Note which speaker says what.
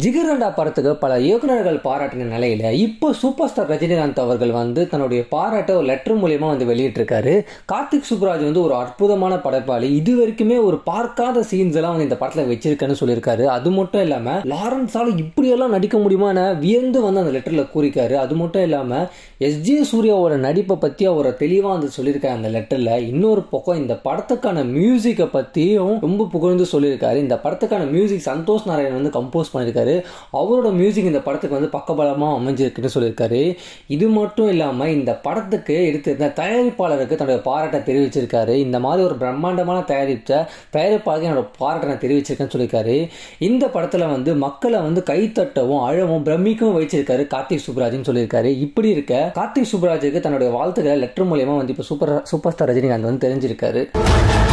Speaker 1: ஜிகரண்டா படத்துக்கு பல இயக்குநர்கள் பாராட்டின நிலையில இப்போ சூப்பர் ஸ்டார் ரஜினிகாந்த் அவர்கள் வந்து தன்னுடைய பாராட்ட ஒரு லெட்டர் மூலியமா வந்து வெளியிட்டிருக்காரு கார்த்திக் சுப்ராஜ் வந்து ஒரு அற்புதமான படைப்பாளி இது வரைக்குமே ஒரு பார்க்காத சீன்ஸ் எல்லாம் வந்து இந்த படத்துல வச்சிருக்கேன்னு சொல்லியிருக்காரு அது மட்டும் இல்லாம லாரன்ஸால இப்படியெல்லாம் நடிக்க முடியுமா என வியந்து வந்து அந்த லெட்டர்ல கூறிக்காரு அது மட்டும் இல்லாம எஸ் ஜே சூர்யாவோட நடிப்பை பத்தி அவர் தெளிவா வந்து சொல்லியிருக்காரு அந்த லெட்டர்ல இன்னொரு பக்கம் இந்த படத்துக்கான மியூசிக்கை பத்தியும் ரொம்ப புகழ்ந்து சொல்லியிருக்காரு இந்த படத்துக்கான மியூசிக் சந்தோஷ் நாராயணன் வந்து கம்போஸ் பண்ணியிருக்காரு அவரோட மியூசிக் இந்த படத்துக்கு வந்து பக்கபலமாக அமைஞ்சிருக்குன்னு சொல்லியிருக்காரு இது மட்டும் இல்லாமல் இந்த படத்துக்கு எடுத்திருந்த தயாரிப்பாளருக்கு தன்னுடைய பாராட்டை தெரிவிச்சிருக்காரு இந்த மாதிரி ஒரு பிரம்மாண்டமான தயாரித்த தயாரிப்பாளருக்கு என்னோட பாராட்டை நான் தெரிவிச்சிருக்கேன்னு சொல்லியிருக்காரு இந்த படத்தில் வந்து மக்களை வந்து கைத்தட்டவும் அழவும் பிரமிக்கவும் வச்சிருக்காரு கார்த்திக் சுப்ராஜ்னு சொல்லியிருக்காரு இப்படி இருக்க கார்த்திக் சுப்ராஜுக்கு தன்னுடைய வாழ்த்துக்களை லெட்டர் மூலியமா வந்து இப்போ சூப்பர் சூப்பர் ஸ்டார் ரஜினிகாந்த் வந்து தெரிஞ்சிருக்காரு